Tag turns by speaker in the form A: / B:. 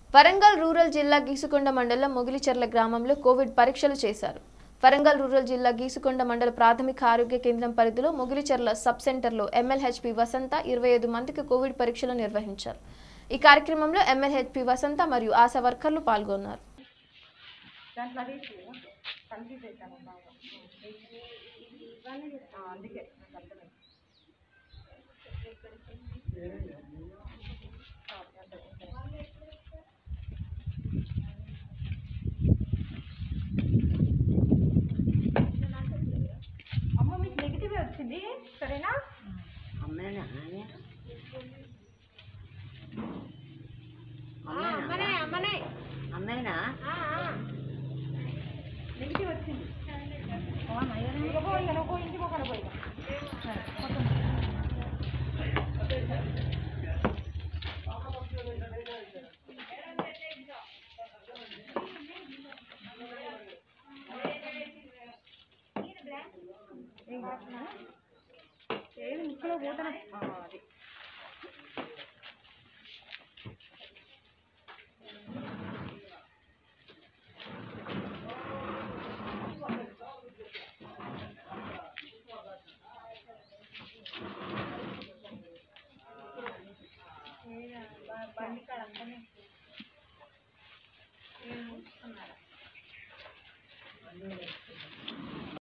A: Warangal rural జిల్లా గీసుకొండ మండలం మొగిలిచెర్ల గ్రామంలో కోవిడ్ పరీక్షలు చేశారు వరంగల్ రూరల్ జిల్లా గీసుకొండ మండల ప్రాథమిక ఆరోగ్య కేంద్రం పరిధిలో మొగిలిచెర్ల సబ్ సెంటర్లో ఎమ్మెల్హెచ్పి వసంత ఇరవై ఐదు మందికి కోవిడ్ పరీక్షలు నిర్వహించారు ఈ కార్యక్రమంలో ఎమ్మెల్హెచ్పి వసంత మరియు ఆశా వర్కర్లు పాల్గొన్నారు
B: దాంట్లో అది కన్ఫ్యూజ్ అవుతాను బాగా ఆ, అందుకే నాకు అర్థమైంది ఆ, అర్థమైంది. అమ్మ మీకు నెగిటివ్ వచ్చింది సరేనా
C: అమ్మేనా ఆయన
B: అమ్మనే అమ్మనే
C: అమ్మేనా
B: నెగిటివ్ వచ్చింది ఇక పో ఇక నువ్వు పో, ఇంటి పోకుండా పోయి ఏం కాస్తున్నా ఏది ముక్కలో పోతానే అది బండి కాడ అంతనే